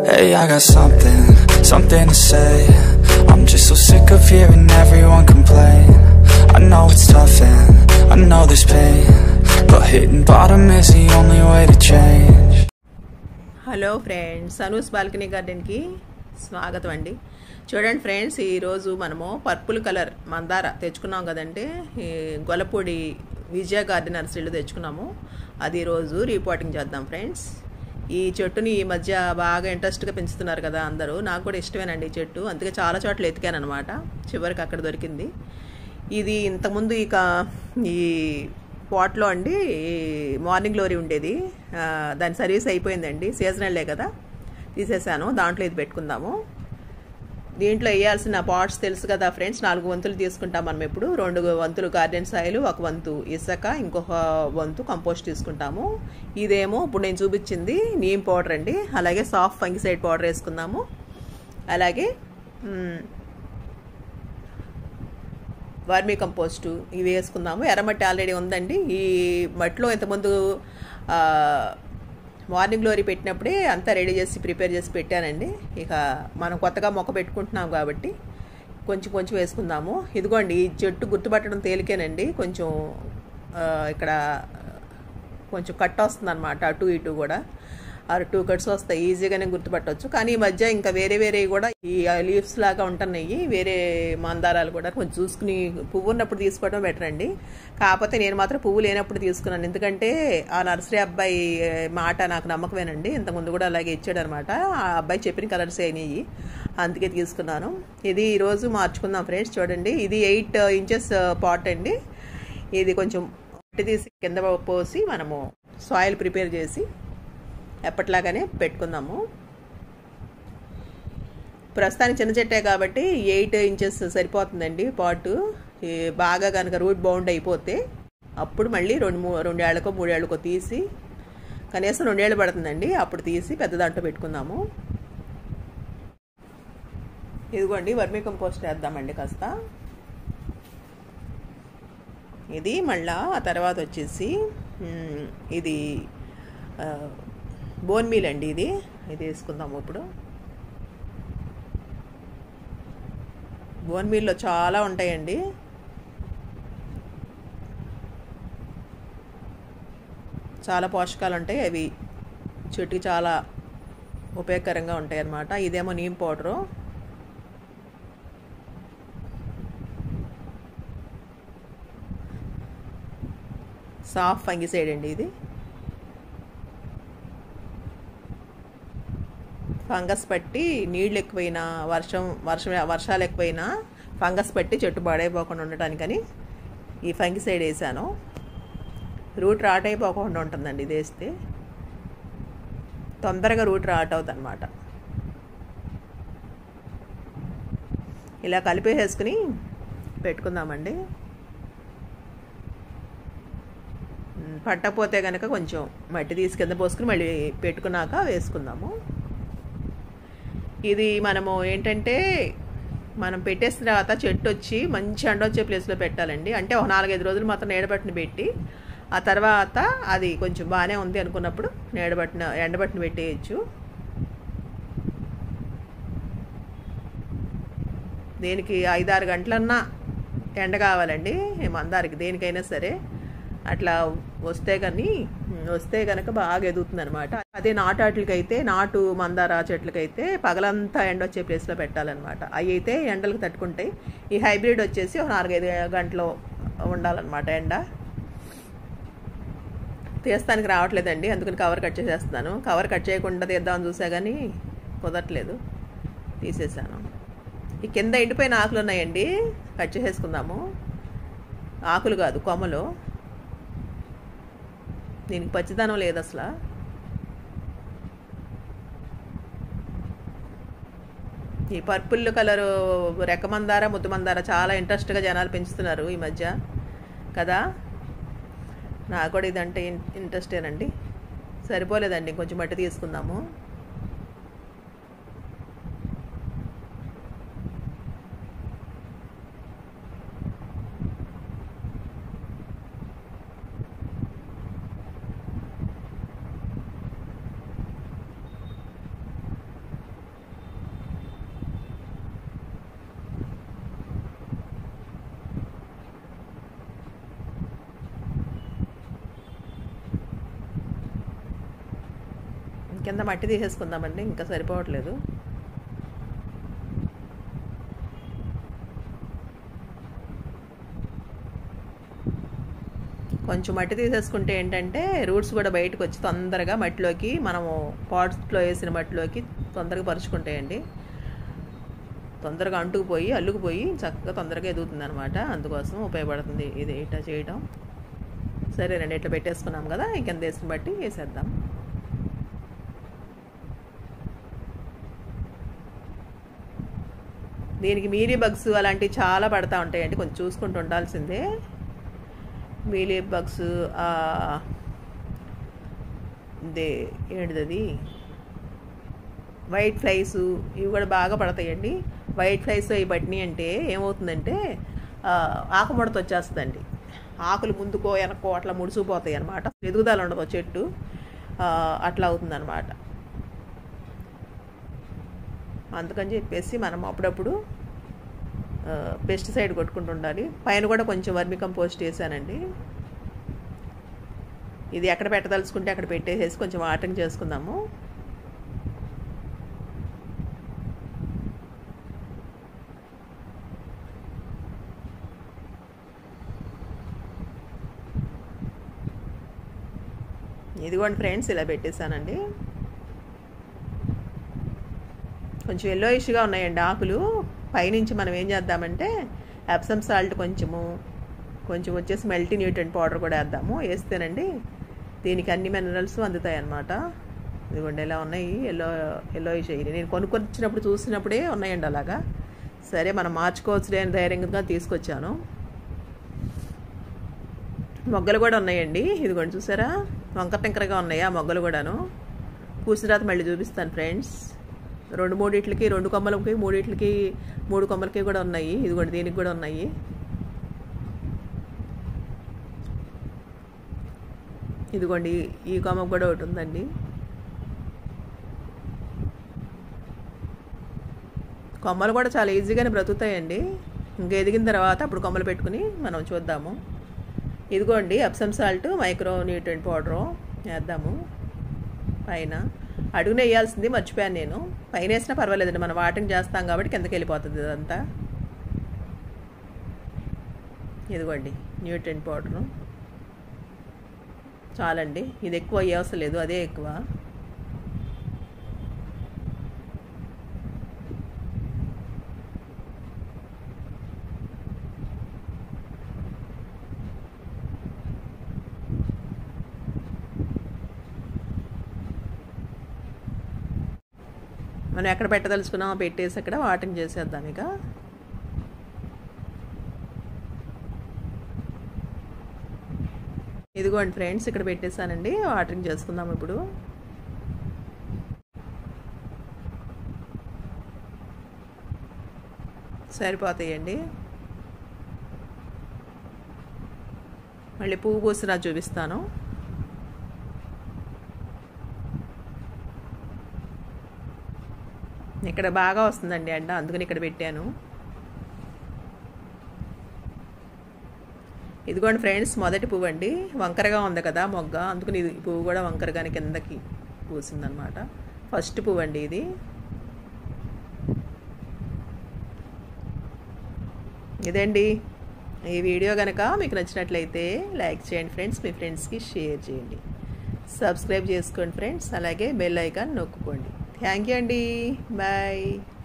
Hey, I got something, something to say I'm just so sick of hearing everyone complain I know it's tough and I know there's pain But hitting bottom is the only way to change hello friends Anu's balcony గార్డెన్కి స్వాగతం అండి చూడండి friends ఈరోజు మనము purple colour మందార తెచ్చుకున్నాం కదండి ఈ గొలపూడి విజయ గార్డెన్ నర్సరీలో తెచ్చుకున్నాము అది ఈరోజు రిపోర్టింగ్ చేద్దాం ఫ్రెండ్స్ ఈ చెట్టుని ఈ మధ్య బాగా ఇంట్రెస్ట్గా పెంచుతున్నారు కదా అందరూ నాకు కూడా ఇష్టమేనండి ఈ చెట్టు అందుకే చాలా చోట్ల ఎతికాను అనమాట చివరికి అక్కడ దొరికింది ఇది ఇంతకుముందు ఇక ఈ పాట్లో అండి మార్నింగ్ గ్లోరీ ఉండేది ఆ, దాని సర్వీస్ అయిపోయిందండి సీజనల్లే కదా తీసేసాను దాంట్లో ఇది పెట్టుకుందాము దీంట్లో వేయాల్సిన పాట్స్ తెలుసు కదా ఫ్రెండ్స్ నాలుగు వంతులు తీసుకుంటాం మనం ఎప్పుడు రెండు వంతులు గార్డెన్ సాయిల్ ఒక వంతు ఇసుక ఇంకొక వంతు కంపోస్ట్ తీసుకుంటాము ఇదేమో ఇప్పుడు నేను చూపించింది నీమ్ పౌడర్ అండి అలాగే సాఫ్ట్ ఫంగిసైడ్ పౌడర్ వేసుకుందాము అలాగే మ్, వర్మీ కంపోస్టు ఇవి వేసుకుందాము ఎర్రమట్టి ఆల్రెడీ ఉందండి ఈ మట్టిలో ఇంతకుముందు ఆ, మార్నింగ్ గ్లోరీ పెట్టినప్పుడే అంతా రెడీ చేసి ప్రిపేర్ చేసి పెట్టానండి ఇక మనం కొత్తగా మొక్క పెట్టుకుంటున్నాం కాబట్టి కొంచెం కొంచెం వేసుకుందాము ఇదిగోండి ఈ చెట్టు గుర్తుపట్టడం తేలికేనండి కొంచెం ఆ, ఇక్కడ కొంచెం కట్ వస్తుంది అనమాట అటు ఇటు కూడా ఆ టూ కట్స్ వస్తాయి ఈజీగానే గుర్తుపట్టవచ్చు కానీ ఈ మధ్య ఇంకా వేరే వేరే కూడా ఈ లీవ్స్ లాగా ఉంటున్నాయి వేరే మందారాలు కూడా కొంచెం చూసుకుని పువ్వు ఉన్నప్పుడు తీసుకోవడం బెటర్ అండి కాకపోతే నేను మాత్రం పువ్వు లేనప్పుడు తీసుకున్నాను ఎందుకంటే ఆ నర్సరీ అబ్బాయి ఏ, మాట నాకు నమ్మకమేనండి ఇంతకుముందు కూడా అలాగే ఇచ్చాడు అనమాట ఆ అబ్బాయి చెప్పిన కలర్స్ అయినాయి అందుకే తీసుకున్నాను ఇది ఈరోజు మార్చుకుందాం ఫ్రెండ్స్ చూడండి ఇది ఎయిట్ ఇంచెస్ పాట్ అండి ఇది కొంచెం మట్టి తీసి కింద పోసి మనము సాయిల్ ప్రిపేర్ చేసి ఎప్పట్లాగానే పెట్టుకుందాము ప్రస్తుతానికి చిన్న చెట్టే కాబట్టి ఎయిట్ ఇంచెస్ సరిపోతుందండి పాటు ఈ బాగా కనుక రూట్ బౌండ్ అయిపోతే అప్పుడు మళ్ళీ రెండు మూ రెండేళ్లకో మూడేళ్లకో తీసి కనీసం రెండేళ్ళు పడుతుందండి అప్పుడు తీసి పెద్ద దాంట్లో పెట్టుకుందాము ఇదిగోండి వర్మీ కంపోస్ట్ వేద్దామండి కాస్త ఇది మళ్ళా ఆ తర్వాత వచ్చేసి మ్, ఇది ఆ, బోన్ మీల్ అండి ఇది ఇది వేసుకుందాము ఇప్పుడు బోన్ మీల్లో చాలా ఉంటాయండి చాలా పోషకాలు ఉంటాయి అవి చెట్టుకి చాలా ఉపయోగకరంగా ఉంటాయి అన్నమాట ఇదేమో నీమ్ పౌడరు సాఫ్ట్ ఫంగిసైడ్ అండి ఇది ఫంగస్ పట్టి నీళ్ళు ఎక్కువైనా వర్షం వర్షం వర్షాలు ఎక్కువైనా ఫంగస్ పట్టి చెట్టు పాడైపోకుండా ఉండటానికని ఈ ఫంగిసైడ్ వేసాను రూట్ రాట్ అయిపోకుండా ఉంటుందండి ఇది వేస్తే తొందరగా రూట్ రాట్ అవుతుంది అనమాట ఇలా కలిపేసేసుకుని పెట్టుకుందామండి ఉమ్, పట్టకపోతే కనుక కొంచెం మట్టి తీసి కింద పోసుకుని మళ్ళీ పెట్టుకున్నాక వేసుకుందాము ఇది మనము ఏంటంటే మనం పెట్టేసిన తర్వాత చెట్టు వచ్చి మంచి ఎండ వచ్చే ప్లేస్లో పెట్టాలండి అంటే ఒక నాలుగైదు రోజులు మాత్రం నీడబట్టిన పెట్టి ఆ తర్వాత అది కొంచెం బాగానే ఉంది అనుకున్నప్పుడు నీడబట్టిన ఎండబట్టిన పెట్టేయచ్చు దేనికి ఐదారు గంటలన్నా ఎండ కావాలండి ఈ మందారికి దేనికైనా సరే అట్లా వస్తే కానీ వస్తే కనుక బాగా ఎదుగుతుంది అనమాట అదే నాటు వాటికైతే నాటు మందార చెట్లకైతే పగలంతా ఎండ వచ్చే ప్లేస్లో పెట్టాలన్నమాట అవి అయితే ఎండలకు తట్టుకుంటాయి ఈ హైబ్రిడ్ వచ్చేసి ఒక నాలుగైదు గంటలు ఉండాలన్నమాట ఎండ తీస్తానికి రావట్లేదండి అందుకని కవర్ కట్ చేసేస్తున్నాను కవర్ కట్ చేయకుండా తీద్దామని చూసా కానీ కుదరట్లేదు తీసేసాను ఈ కింద ఎండిపోయిన ఆకులు ఉన్నాయండి కట్ చేసేసుకుందాము ఆకులు కాదు కొమ్మలు దీనికి పచ్చిదనం లేదు అసలు ఈ పర్పుల్ కలరు రెక్కమందార ముద్దుమందార చాలా ఇంట్రెస్ట్గా జనాలు పెంచుతున్నారు ఈ మధ్య కదా నాకు కూడా ఇదంటే ఇన్- ఇంట్రెస్టేనండి సరిపోలేదండి కొంచెం మట్టి తీసుకుందాము కింద మట్టి తీసేసుకుందామండి ఇంకా సరిపోవట్లేదు కొంచెం మట్టి తీసేసుకుంటే ఏంటంటే రూట్స్ కూడా బయటకు వచ్చి తొందరగా మట్టిలోకి మనము పాట్స్లో వేసిన మట్టిలోకి తొందరగా పరుచుకుంటాయండి తొందరగా అంటుకుపోయి అల్లుకుపోయి చక్కగా తొందరగా ఎదుగుతుంది అనమాట అందుకోసం ఉపయోగపడుతుంది ఇది ఇట్లా చేయడం సరే రెండు ఇట్లా పెట్టేసుకున్నాం కదా ఇంకెంత వేసిన బట్టి వేసేద్దాం దీనికి మీరీ బగ్స్ అలాంటివి చాలా పడతా ఉంటాయండి కొంచెం చూసుకుంటూ ఉండాల్సిందే మీలీ బగ్స్ దే ఏంటిది వైట్ ఫ్లైస్ ఇవి కూడా బాగా పడతాయండి వైట్ ఫ్లైస్ అవి పట్టినాయి అంటే ఏమవుతుందంటే ఆకుముడత వచ్చేస్తుందండి ఆకులు ముందుకో వెనక్కో అట్లా ముడుచుకుపోతాయి అనమాట ఎదుగుదల ఉండదు చెట్టు అట్లా అవుతుందన్నమాట అందుకని చెప్పేసి మనం అప్పుడప్పుడు పెస్టిసైడ్ కొట్టుకుంటూ ఉండాలి పైన కూడా కొంచెం వర్మి కంపోస్ట్ వేసానండి ఇది ఎక్కడ పెట్టదలుచుకుంటే అక్కడ పెట్టేసేసి కొంచెం వాటరింగ్ చేసుకుందాము ఇదిగోండి ఫ్రెండ్స్ ఇలా పెట్టేశానండి కొంచెం ఎల్లో ఇష్యూగా ఉన్నాయండి ఆకులు పైనుంచి మనం ఏం చేద్దామంటే ఎప్సమ్ సాల్ట్ కొంచెము కొంచెం వచ్చేసి మెల్టీ న్యూట్రెంట్ పౌడర్ కూడా వేద్దాము వేస్తేనండి దీనికి అన్ని మినరల్స్ అందుతాయి అన్నమాట ఇదిగోండి ఎలా ఉన్నాయి ఎల్లో ఎల్లో ఇష్ అయ్యి నేను కొనుక్కొని వచ్చినప్పుడు చూసినప్పుడే ఉన్నాయండి అలాగా సరే మనం మార్చుకోవచ్చు లేని ధైర్యంగా తీసుకొచ్చాను మొగ్గలు కూడా ఉన్నాయండి ఇదిగోండి చూసారా వంకర టెంకరగా ఉన్నాయి ఆ మొగ్గలు కూడాను పూసిన తర్వాత మళ్ళీ చూపిస్తాను ఫ్రెండ్స్ రెండు మూడిట్లకి రెండు కొమ్మలకి మూడిట్లకి మూడు కొమ్మలకి కూడా ఉన్నాయి ఇదిగోండి దీనికి కూడా ఉన్నాయి ఇదిగోండి ఈ కొమ్మకు కూడా ఒకటి ఉందండి కొమ్మలు కూడా చాలా ఈజీగానే బ్రతుకుతాయండి ఇంకా ఎదిగిన తర్వాత అప్పుడు కొమ్మలు పెట్టుకుని మనం చూద్దాము ఇదిగోండి Epsom salt micro nutrient powder వేద్దాము పైన అడుగున వేయాల్సింది మర్చిపోయాను నేను పైన వేసినా పర్వాలేదండి మనం వాటింగ్ చేస్తాం కాబట్టి కిందకి వెళ్ళిపోతుంది ఇదంతా ఇదిగోండి న్యూట్రెంట్ పౌడరు చాలండి ఇది ఎక్కువ అయ్యవసరం లేదు అదే ఎక్కువ మనం ఎక్కడ పెట్టదలుచుకున్నామో పెట్టేసి అక్కడ వాటింగ్ చేసేద్దాం ఇక ఇదిగోండి ఫ్రెండ్స్ ఇక్కడ పెట్టేశానండి వాటరింగ్ చేసుకుందాం ఇప్పుడు సరిపోతాయండి మళ్ళీ పువ్వు పూసినా చూపిస్తాను ఇక్కడ బాగా వస్తుందండి ఎండ అందుకని ఇక్కడ పెట్టాను ఇదిగోండి ఫ్రెండ్స్ మొదటి పువ్వు అండి వంకరగా ఉంది కదా మొగ్గ అందుకని ఇది పువ్వు కూడా వంకరగానే కిందకి పూసిందనమాట ఫస్ట్ పువ్వు అండి ఇది ఇదండి ఈ వీడియో కనుక మీకు నచ్చినట్లయితే లైక్ చేయండి ఫ్రెండ్స్ మీ ఫ్రెండ్స్కి షేర్ చేయండి సబ్స్క్రైబ్ చేసుకోండి ఫ్రెండ్స్ అలాగే బెల్ ఐకాన్ నొక్కుకోండి థ్యాంక్ యూ అండి బాయ్